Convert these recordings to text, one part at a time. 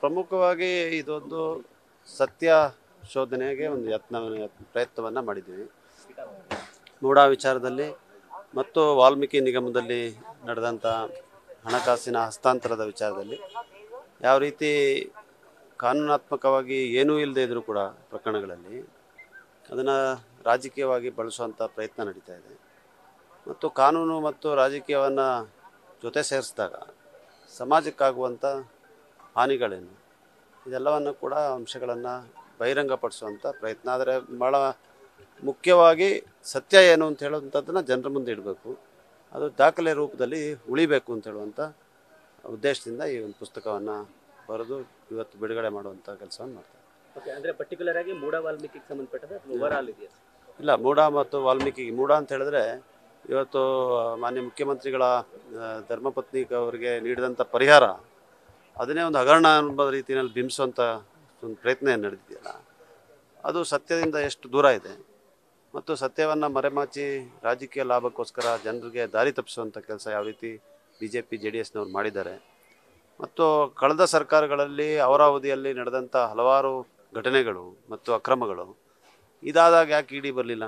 ಪ್ರಮುಖವಾಗಿ ಇದೊಂದು ಸತ್ಯ ಶೋಧನೆಗೆ ಒಂದು ಯತ್ನ ಪ್ರಯತ್ನವನ್ನು ಮಾಡಿದ್ದೀವಿ ಮೂಡ ವಿಚಾರದಲ್ಲಿ ಮತ್ತು ವಾಲ್ಮೀಕಿ ನಿಗಮದಲ್ಲಿ ನಡೆದಂಥ ಹಣಕಾಸಿನ ಹಸ್ತಾಂತರದ ವಿಚಾರದಲ್ಲಿ ಯಾವ ರೀತಿ ಕಾನೂನಾತ್ಮಕವಾಗಿ ಏನೂ ಇಲ್ಲದೆ ಇದ್ದರೂ ಕೂಡ ಪ್ರಕರಣಗಳಲ್ಲಿ ಅದನ್ನು ರಾಜಕೀಯವಾಗಿ ಬಳಸುವಂಥ ಪ್ರಯತ್ನ ನಡೀತಾ ಇದೆ ಮತ್ತು ಕಾನೂನು ಮತ್ತು ರಾಜಕೀಯವನ್ನು ಜೊತೆ ಸೇರಿಸಿದಾಗ ಸಮಾಜಕ್ಕಾಗುವಂಥ ಹಾನಿಗಳೇನು ಇದೆಲ್ಲವನ್ನು ಕೂಡ ಅಂಶಗಳನ್ನು ಬಹಿರಂಗಪಡಿಸುವಂಥ ಪ್ರಯತ್ನ ಆದರೆ ಭಾಳ ಮುಖ್ಯವಾಗಿ ಸತ್ಯ ಏನು ಅಂತ ಹೇಳುವಂಥದ್ದನ್ನು ಜನರ ಮುಂದೆ ಇಡಬೇಕು ಅದು ದಾಖಲೆ ರೂಪದಲ್ಲಿ ಉಳಿಬೇಕು ಅಂತ ಹೇಳುವಂಥ ಉದ್ದೇಶದಿಂದ ಈ ಒಂದು ಪುಸ್ತಕವನ್ನು ಬರೆದು ಇವತ್ತು ಬಿಡುಗಡೆ ಮಾಡುವಂಥ ಕೆಲಸವನ್ನು ಮಾಡ್ತಾರೆ ಓಕೆ ಅಂದ್ರೆ ಪರ್ಟಿಕ್ಯುಲರ್ ಆಗಿ ಮೂಡ ವಾಲ್ಮೀಕಿಗೆ ಸಂಬಂಧಪಟ್ಟದ ಓವರ್ ಆಲ್ ಇದೆಯಾ ಇಲ್ಲ ಮೂಡ ಮತ್ತು ವಾಲ್ಮೀಕಿ ಮೂಡ ಅಂತ ಹೇಳಿದ್ರೆ ಇವತ್ತು ಮಾನ್ಯ ಮುಖ್ಯಮಂತ್ರಿಗಳ ಆ, ಧರ್ಮಪತ್ನಿ ಅವರಿಗೆ ನೀಡಿದಂಥ ಪರಿಹಾರ ಅದನ್ನೇ ಒಂದು ಹಗರಣ ಅನ್ನೋ ರೀತಿಯಲ್ಲಿ ಬಿಂಬಿಸುವಂಥ ಒಂದು ಪ್ರಯತ್ನ ಏನ್ ನಡೆದಿದೆಯಲ್ಲ ಅದು ಸತ್ಯದಿಂದ ಎಷ್ಟು ದೂರ ಇದೆ ಮತ್ತು ಸತ್ಯವನ್ನು ಮರೆಮಾಚಿ ರಾಜಕೀಯ ಲಾಭಕ್ಕೋಸ್ಕರ ಜನರಿಗೆ ದಾರಿ ತಪ್ಪಿಸುವಂಥ ಕೆಲಸ ಯಾವ ರೀತಿ B J P J D ಎಸ್ನವ್ರು ಮಾಡಿದ್ದಾರೆ ಮತ್ತು ಕಳೆದ ಸರ್ಕಾರಗಳಲ್ಲಿ ಅವರ ಅವಧಿಯಲ್ಲಿ ನಡೆದಂಥ ಹಲವಾರು ಘಟನೆಗಳು ಮತ್ತು ಅಕ್ರಮಗಳು ಇದಾದಾಗ ಯಾಕೆ ಇಡಿ ಬರಲಿಲ್ಲ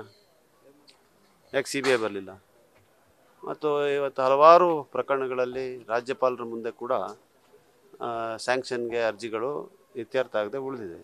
ಯಾಕೆ ಸಿ ಬಿ ಐ ಬರಲಿಲ್ಲ ಮತ್ತು ಇವತ್ತು ಹಲವಾರು ಪ್ರಕರಣಗಳಲ್ಲಿ ರಾಜ್ಯಪಾಲರ ಮುಂದೆ ಕೂಡ ಸ್ಯಾಂಕ್ಷನ್ಗೆ ಅರ್ಜಿಗಳು ಇತ್ಯರ್ಥ ಆಗದೆ ಉಳಿದಿದೆ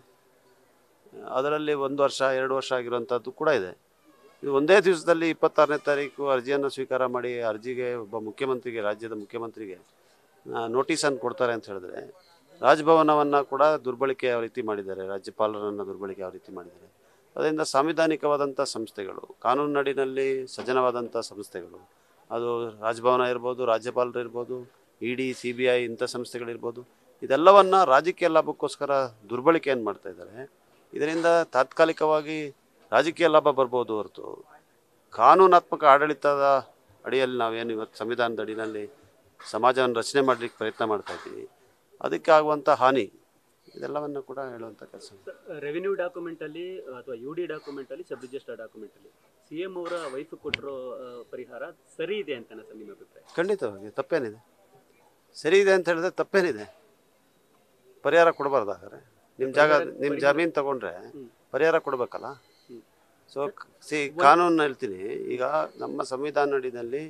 ಅದರಲ್ಲಿ ಒಂದು ವರ್ಷ ಎರಡು ವರ್ಷ ಆಗಿರುವಂಥದ್ದು ಕೂಡ ಇದೆ ಇದು ಒಂದೇ ದಿವಸದಲ್ಲಿ ಇಪ್ಪತ್ತಾರನೇ ತಾರೀಕು ಅರ್ಜಿಯನ್ನು ಸ್ವೀಕಾರ ಮಾಡಿ ಅರ್ಜಿಗೆ ಒಬ್ಬ ಮುಖ್ಯಮಂತ್ರಿಗೆ ರಾಜ್ಯದ ಮುಖ್ಯಮಂತ್ರಿಗೆ ನೋಟಿಸನ್ನು ಕೊಡ್ತಾರೆ ಅಂತ ಹೇಳಿದ್ರೆ ರಾಜಭವನವನ್ನು ಕೂಡ ದುರ್ಬಳಕೆ ಯಾವ ರೀತಿ ಮಾಡಿದ್ದಾರೆ ರಾಜ್ಯಪಾಲರನ್ನು ದುರ್ಬಳಕೆ ಯಾವ ರೀತಿ ಮಾಡಿದ್ದಾರೆ ಅದರಿಂದ ಸಾಂವಿಧಾನಿಕವಾದಂಥ ಸಂಸ್ಥೆಗಳು ಕಾನೂನಿನಡಿನಲ್ಲಿ ಸಜ್ಜನವಾದಂಥ ಸಂಸ್ಥೆಗಳು ಅದು ರಾಜಭವನ ಇರ್ಬೋದು ರಾಜ್ಯಪಾಲರು ಇರ್ಬೋದು E D C B I ಇಂಥ ಸಂಸ್ಥೆಗಳಿರ್ಬೋದು ಇದೆಲ್ಲವನ್ನು ರಾಜಕೀಯ ಲಾಭಕ್ಕೋಸ್ಕರ ದುರ್ಬಳಕೆಯನ್ನು ಮಾಡ್ತಾ ಇದ್ದಾರೆ ಇದರಿಂದ ತಾತ್ಕಾಲಿಕವಾಗಿ ರಾಜಕೀಯ ಲಾಭ ಬರ್ಬೋದು ಹೊರತು ಕಾನೂನಾತ್ಮಕ ಆಡಳಿತದ ಅಡಿಯಲ್ಲಿ ನಾವೇನು ಇವತ್ತು ಸಂವಿಧಾನದ ಅಡಿಯಲ್ಲಿ ಸಮಾಜವನ್ನು ರಚನೆ ಮಾಡಲಿಕ್ಕೆ ಪ್ರಯತ್ನ ಮಾಡ್ತಾ ಇದ್ದೀವಿ ಅದಕ್ಕೆ ಆಗುವಂಥ ಹಾನಿ ಇದೆಲ್ಲವನ್ನು ಕೂಡ ಹೇಳುವಂಥ ಕೆಲಸ ರೆವಿನ್ಯೂ ಡಾಕ್ಯುಮೆಂಟ್ ಅಲ್ಲಿ ಅಥವಾ ಯು ಡಿ ಡಾಕ್ಯುಮೆಂಟ್ ಅಲ್ಲಿ ಸಬ್ ರಿಜಿಸ್ಟರ್ ಡಾಕ್ಯುಮೆಂಟ್ ಅಲ್ಲಿ ಸಿ ಎಂ ಅವರ ವೈಫ್ ಕೊಟ್ಟಿರೋ ಆ, ಪರಿಹಾರ ಸರಿ ಇದೆ ಅಂತ ಸರ್ ನಿಮ್ಮ ಅಭಿಪ್ರಾಯ ಖಂಡಿತವಾಗಿ ತಪ್ಪೇನಿದೆ ಸರಿ ಇದೆ ಅಂತ ಹೇಳಿದ್ರೆ ತಪ್ಪೇನಿದೆ ಪರಿಹಾರ ಕೊಡಬಾರ್ದು ಹಾಗಾದ್ರೆ ನಿಮ್ಮ ಜಾಗ ನಿಮ್ಮ ಜಮೀನು ತಗೊಂಡ್ರೆ ಪರಿಹಾರ ಕೊಡಬೇಕಲ್ಲ ಸೊ ಸಿ ಕಾನೂನು ಹೇಳ್ತೀನಿ ಈಗ ನಮ್ಮ ಸಂವಿಧಾನ ಅಡಿನಲ್ಲಿ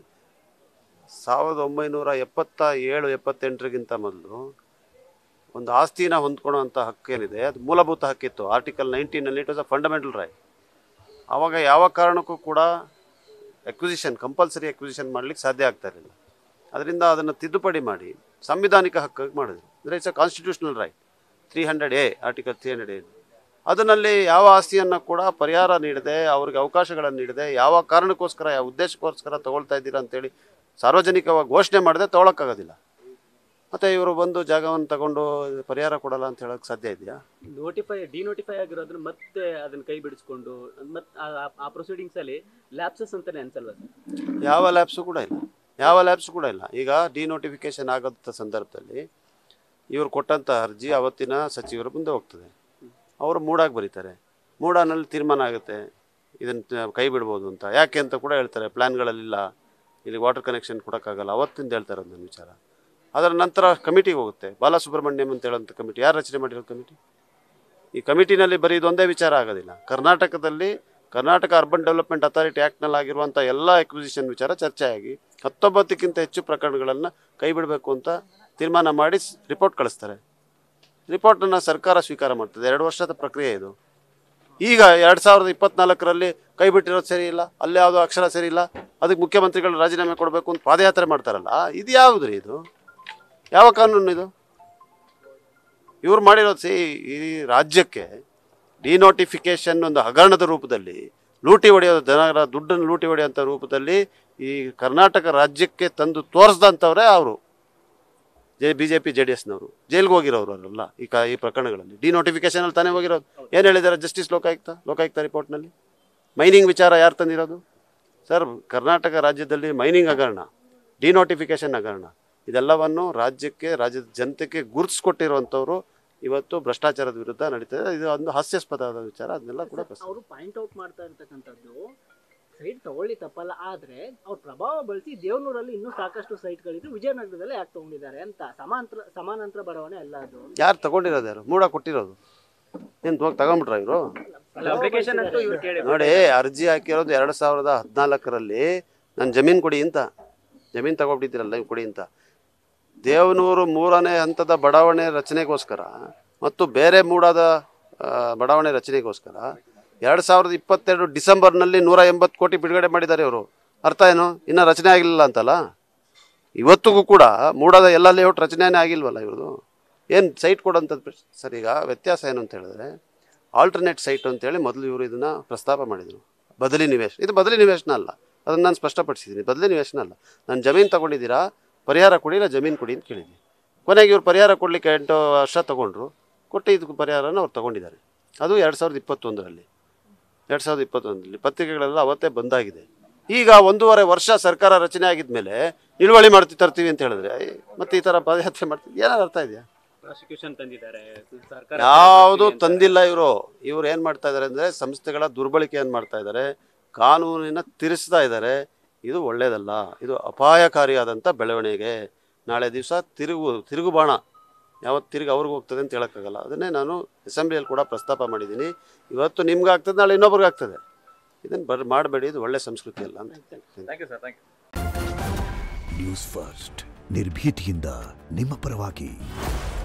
ಸಾವಿರದ ಒಂಬೈನೂರ ಎಪ್ಪತ್ತ ಏಳು ಎಪ್ಪತ್ತೆಂಟರಿಗಿಂತ ಮೊದಲು ಒಂದು ಆಸ್ತಿನ ಹೊಂದ್ಕೊಳ್ಳುವಂಥ ಹಕ್ಕೇನಿದೆ ಅದು ಮೂಲಭೂತ ಹಕ್ಕಿತ್ತು ಆರ್ಟಿಕಲ್ ನೈನ್ಟೀನಲ್ಲಿ it was a fundamental right ಆವಾಗ ಯಾವ ಕಾರಣಕ್ಕೂ ಕೂಡ ಎಕ್ವಿಸಿಷನ್ ಕಂಪಲ್ಸರಿ ಎಕ್ವಿಸಿಷನ್ ಮಾಡ್ಲಿಕ್ಕೆ ಸಾಧ್ಯ ಆಗ್ತಾ ಇರಲಿಲ್ಲ ಅದರಿಂದ ಅದನ್ನು ತಿದ್ದುಪಡಿ ಮಾಡಿ ಸಂವಿಧಾನಿಕ ಹಕ್ಕಾಗಿ ಮಾಡಿದ್ರು ಅಂದರೆ it's a constitutional right three hundred A article three hundred A ಅದರಲ್ಲಿ ಯಾವ ಆಸ್ತಿಯನ್ನು ಕೂಡ ಪರಿಹಾರ ನೀಡದೆ ಅವ್ರಿಗೆ ಅವಕಾಶಗಳನ್ನು ನೀಡದೆ ಯಾವ ಕಾರಣಕ್ಕೋಸ್ಕರ ಯಾವ ಉದ್ದೇಶಕ್ಕೋಸ್ಕರ ತಗೊಳ್ತಾ ಇದ್ದೀರಾ ಅಂತೇಳಿ ಸಾರ್ವಜನಿಕವಾಗಿ ಘೋಷಣೆ ಮಾಡದೆ ತೊಗೊಳಕ್ಕಾಗೋದಿಲ್ಲ ಮತ್ತು ಇವರು ಬಂದು ಜಾಗವನ್ನು ತಗೊಂಡು ಪರಿಹಾರ ಕೊಡಲ್ಲ ಅಂತ ಹೇಳೋಕ್ಕೆ ಸಾಧ್ಯ ಇದೆಯಾ ನೋಟಿಫೈ ಡಿನೋಟಿಫೈ ಆಗಿರೋದನ್ನ ಮತ್ತೆ ಅದನ್ನ ಕೈ ಬಿಡಿಸ್ಕೊಂಡು ಮತ್ತೆ ಆ ಪ್ರೊಸೀಡಿಂಗ್ಸ್ ಅಲ್ಲಿ ಲ್ಯಾಪ್ಸಸ್ ಅಂತಾನೆ ಅನ್ಸಲ್ವಾ ಸರ್ ಯಾವ ಲ್ಯಾಬ್ಸು ಕೂಡ ಇಲ್ಲ ಯಾವ ಲ್ಯಾಬ್ಸು ಕೂಡ ಇಲ್ಲ ಈಗ ಡಿನೋಟಿಫಿಕೇಶನ್ ಆಗೋಂಥ ಸಂದರ್ಭದಲ್ಲಿ ಇವರು ಕೊಟ್ಟಂಥ ಅರ್ಜಿ ಅವತ್ತಿನ ಸಚಿವರ ಮುಂದೆ ಹೋಗ್ತದೆ ಅವರು ಮೂಡಾಗಿ ಬರೀತಾರೆ ಮೂಡಾನಲ್ಲಿ ತೀರ್ಮಾನ ಆಗುತ್ತೆ ಇದನ್ನು ಕೈ ಬಿಡ್ಬೋದು ಅಂತ ಯಾಕೆ ಅಂತ ಕೂಡ ಹೇಳ್ತಾರೆ ಪ್ಲ್ಯಾನ್ಗಳಲ್ಲಿಲ್ಲ ಇಲ್ಲಿ ವಾಟರ್ ಕನೆಕ್ಷನ್ ಕೊಡೋಕ್ಕಾಗಲ್ಲ ಅವತ್ತಿಂದ ಹೇಳ್ತಾರೆ ನನ್ನ ವಿಚಾರ ಅದರ ನಂತರ ಕಮಿಟಿಗೆ ಹೋಗುತ್ತೆ ಬಾಲಸುಬ್ರಹ್ಮಣ್ಯಂ ಅಂತ ಹೇಳೋಂಥ ಕಮಿಟಿ ಯಾರು ರಚನೆ ಮಾಡಿರೋ ಕಮಿಟಿ ಈ ಕಮಿಟಿನಲ್ಲಿ ಬರೀ ಇದೊಂದೇ ವಿಚಾರ ಆಗೋದಿಲ್ಲ ಕರ್ನಾಟಕದಲ್ಲಿ ಕರ್ನಾಟಕ ಅರ್ಬನ್ ಡೆವಲಪ್ಮೆಂಟ್ ಅಥಾರಿಟಿ ಆ್ಯಕ್ಟ್ನಲ್ಲಿ ಆಗಿರುವಂಥ ಎಲ್ಲ ಎಕ್ವಿಸಿಷನ್ ವಿಚಾರ ಚರ್ಚೆ ಆಗಿ ಹತ್ತೊಂಬತ್ತಕ್ಕಿಂತ ಹೆಚ್ಚು ಪ್ರಕರಣಗಳನ್ನು ಕೈ ಬಿಡಬೇಕು ಅಂತ ತೀರ್ಮಾನ ಮಾಡಿ ರಿಪೋರ್ಟ್ ಕಳಿಸ್ತಾರೆ ರಿಪೋರ್ಟನ್ನು ಸರ್ಕಾರ ಸ್ವೀಕಾರ ಮಾಡ್ತದೆ ಎರಡು ವರ್ಷದ ಪ್ರಕ್ರಿಯೆ ಇದು ಈಗ ಎರಡು ಸಾವಿರದ ಇಪ್ಪತ್ನಾಲ್ಕರಲ್ಲಿ ಕೈ ಬಿಟ್ಟಿರೋದು ಸರಿ ಇಲ್ಲ ಅಲ್ಲಿ ಯಾವುದೋ ಅಕ್ಷರ ಸರಿ ಇಲ್ಲ ಅದಕ್ಕೆ ಮುಖ್ಯಮಂತ್ರಿಗಳು ರಾಜೀನಾಮೆ ಕೊಡಬೇಕು ಅಂತ ಪಾದಯಾತ್ರೆ ಮಾಡ್ತಾರಲ್ಲ ಇದು ಯಾವುದು ರೀ ಇದು ಯಾವ ಕಾನೂನು ಇದು ಇವ್ರು ಮಾಡಿರೋದು ಸಿ ಈ ರಾಜ್ಯಕ್ಕೆ ಡಿನೋಟಿಫಿಕೇಶನ್ ಒಂದು ಹಗರಣದ ರೂಪದಲ್ಲಿ ಲೂಟಿ ಹೊಡೆಯೋ ಜನರ ದುಡ್ಡನ್ನು ಲೂಟಿ ಹೊಡೆಯೋಂಥ ರೂಪದಲ್ಲಿ ಈ ಕರ್ನಾಟಕ ರಾಜ್ಯಕ್ಕೆ ತಂದು ತೋರಿಸ್ದಂಥವ್ರೆ ಅವರು J B J P J D ಎಸ್ನವರು ಜೈಲ್ಗೆ ಹೋಗಿರೋರು ಅವರೆಲ್ಲ ಈ ಕ ಈ ಪ್ರಕರಣಗಳಲ್ಲಿ ಡಿನೋಟಿಫಿಕೇಶನಲ್ಲಿ ತಾನೇ ಹೋಗಿರೋದು ಏನು ಹೇಳಿದ್ದಾರೆ ಜಸ್ಟಿಸ್ ಲೋಕಾಯುಕ್ತ ಲೋಕಾಯುಕ್ತ ರಿಪೋರ್ಟ್ನಲ್ಲಿ ಮೈನಿಂಗ್ ವಿಚಾರ ಯಾರು ತಂದಿರೋದು ಸರ್ ಕರ್ನಾಟಕ ರಾಜ್ಯದಲ್ಲಿ ಮೈನಿಂಗ್ ಹಗರಣ ಡಿನೋಟಿಫಿಕೇಶನ್ ಹಗರಣ ಇದೆಲ್ಲವನ್ನು ರಾಜ್ಯಕ್ಕೆ ರಾಜ್ಯದ ಜನತೆಗೆ ಗುರುತಿಸ್ಕೊಟ್ಟಿರುವಂಥವ್ರು ಇವತ್ತು ಭ್ರಷ್ಟಾಚಾರದ ವಿರುದ್ಧ ನಡೀತದೆ ಇದು ಒಂದು ಹಾಸ್ಯಾಸ್ಪದವಾದ ವಿಚಾರ ಅದನ್ನೆಲ್ಲ ಕೂಡ ಪ್ರಸ್ತಾಪ ಅವರು ಪಾಯಿಂಟ್ ಔಟ್ ಮಾಡ್ತಾ ಇರ್ತಕ್ಕಂಥದ್ದು ಸೈಟ್ ತಗೊಳ್ಳಿ ತಪ್ಪಲ್ಲ ಆದ್ರೆ ಅವ್ರ ಪ್ರಭಾವ ಬಳಸಿ ದೇವನೂರಲ್ಲಿ ಇನ್ನೂ ಸಾಕಷ್ಟು ಸೈಟ್ಗಳಿದ್ದು ವಿಜಯನಗರದಲ್ಲಿ ಯಾಕೆ ತಗೊಂಡಿದ್ದಾರೆ ಅಂತ ಸಮಾಂತರ ಸಮಾನಾಂತರ ಬಡಾವಣೆ ಅಲ್ಲ ಅದು ಯಾರು ತಗೊಂಡಿರೋದು ಯಾರು ಮೂಡ ಕೊಟ್ಟಿರೋದು ಏನು ಹೋಗಿ ತಗೊಂಬಿಟ್ರ ಇವರು ಅಪ್ಲಿಕೇಶನ್ ಅಂತೂ ಇವ್ರು ಕೇಳಿ ನೋಡಿ ಅರ್ಜಿ ಹಾಕಿರೋದು ಎರಡು ಸಾವಿರದ ಹದಿನಾಲ್ಕರಲ್ಲಿ ನಾನು ಜಮೀನು ಕೊಡಿ ಅಂತ ಜಮೀನು ತಗೊಬಿಟ್ಟಿದ್ದೀರಲ್ಲ ನೀವು ಕೊಡಿ ಅಂತ ದೇವನೂರು ಮೂರನೇ ಹಂತದ ಬಡಾವಣೆ ರಚನೆಗೋಸ್ಕರ ಮತ್ತು ಬೇರೆ ಮೂಡಾದ ಆ, ಬಡಾವಣೆ ರಚನೆಗೋಸ್ಕರ ಎರಡು ಸಾವಿರದ ಇಪ್ಪತ್ತೆರಡು ಡಿಸೆಂಬರ್ನಲ್ಲಿ ನೂರ ಎಂಬತ್ತು ಕೋಟಿ ಬಿಡುಗಡೆ ಮಾಡಿದ್ದಾರೆ ಇವರು ಅರ್ಥ ಏನು ಇನ್ನೂ ರಚನೆ ಆಗಿಲ್ಲ ಅಂತಲ್ಲ ಇವತ್ತಿಗೂ ಕೂಡ ಮೂಡಾದ ಎಲ್ಲ ಲೇಔಟ್ ರಚನೆನೇ ಆಗಿಲ್ವಲ್ಲ ಇವ್ರದ್ದು ಏನು ಸೈಟ್ ಕೊಡೋಂಥದ್ದು ಸರ್ ಈಗ ವ್ಯತ್ಯಾಸ ಏನು ಅಂತ ಹೇಳಿದ್ರೆ ಆಲ್ಟರ್ನೇಟ್ ಸೈಟ್ ಅಂತೇಳಿ ಮೊದಲು ಇವರು ಇದನ್ನು ಪ್ರಸ್ತಾಪ ಮಾಡಿದರು ಬದಲಿ ನಿವೇಶ ಇದು ಬದಲಿ ನಿವೇಶನ ಅಲ್ಲ ಅದನ್ನು ನಾನು ಸ್ಪಷ್ಟಪಡಿಸಿದ್ದೀನಿ ಬದಲಿ ನಿವೇಶನ ಅಲ್ಲ ನಾನು ಜಮೀನು ತಗೊಂಡಿದ್ದೀರಾ ಪರಿಹಾರ ಕೊಡಿ ಇಲ್ಲ ಜಮೀನು ಕೊಡಿ ಅಂತ ಕೇಳಿದ್ದೀನಿ ಕೊನೆಗೆ ಇವ್ರು ಪರಿಹಾರ ಕೊಡಲಿಕ್ಕೆ ಎಂಟು ವರ್ಷ ತೊಗೊಂಡ್ರು ಕೊಟ್ಟು ಇದಕ್ಕೆ ಪರಿಹಾರನ ಅವ್ರು ತೊಗೊಂಡಿದ್ದಾರೆ ಅದು ಎರಡು ಸಾವಿರದ ಇಪ್ಪತ್ತೊಂದರಲ್ಲಿ ಎರಡು ಸಾವಿರದ ಇಪ್ಪತ್ತೊಂದರಲ್ಲಿ ಪತ್ರಿಕೆಗಳೆಲ್ಲ ಅವತ್ತೇ ಬಂದಾಗಿದೆ ಈಗ ಒಂದೂವರೆ ವರ್ಷ ಸರ್ಕಾರ ರಚನೆ ಆಗಿದ್ಮೇಲೆ ನಿಲುವಳಿ ಮಾಡ್ತಿ ತರ್ತೀವಿ ಅಂತ ಹೇಳಿದ್ರೆ ಐ, ಮತ್ತೆ ಈ ಥರ ಪಾದಯಾತ್ರೆ ಮಾಡ್ತೀವಿ ಏನಾದ್ರು ಅರ್ಥ ಇದೆಯಾ ಪ್ರಾಸಿಕ್ಯೂಷನ್ ತಂದಿದ್ದಾರೆ ಸರ್ಕಾರ ಯಾವುದು ತಂದಿಲ್ಲ ಇವರು ಇವ್ರು ಏನು ಮಾಡ್ತಾ ಇದ್ದಾರೆ ಅಂದರೆ ಸಂಸ್ಥೆಗಳ ದುರ್ಬಳಕೆಯನ್ನು ಮಾಡ್ತಾ ಇದ್ದಾರೆ ಕಾನೂನಿನ ತಿರ್ಸ್ತಾ ಇದ್ದಾರೆ ಇದು ಒಳ್ಳೆಯದಲ್ಲ ಇದು ಅಪಾಯಕಾರಿಯಾದಂಥ ಬೆಳವಣಿಗೆ ನಾಳೆ ದಿವಸ ತಿರುಗು ತಿರುಗುಬಾಣ ಯಾವತ್ತು ತಿರುಗಿ ಅವ್ರಿಗೆ ಹೋಗ್ತದೆ ಅಂತ ಹೇಳೋಕ್ಕಾಗಲ್ಲ ಅದನ್ನೇ ನಾನು ಅಸೆಂಬ್ಲಿಯಲ್ಲಿ ಕೂಡ ಪ್ರಸ್ತಾಪ ಮಾಡಿದ್ದೀನಿ ಇವತ್ತು ನಿಮ್ಗೆ ಆಗ್ತದೆ ನಾಳೆ ಇನ್ನೊಬ್ರಿಗೆ ಆಗ್ತದೆ ಇದನ್ನು ಬರ್ ಮಾಡಬೇಡಿ ಇದು ಒಳ್ಳೆ ಸಂಸ್ಕೃತಿ ಅಲ್ಲ ಅಂತ thank you sir thank you news first ನಿರ್ಭೀತಿಯಿಂದ ನಿಮ್ಮ ಪರವಾಗಿ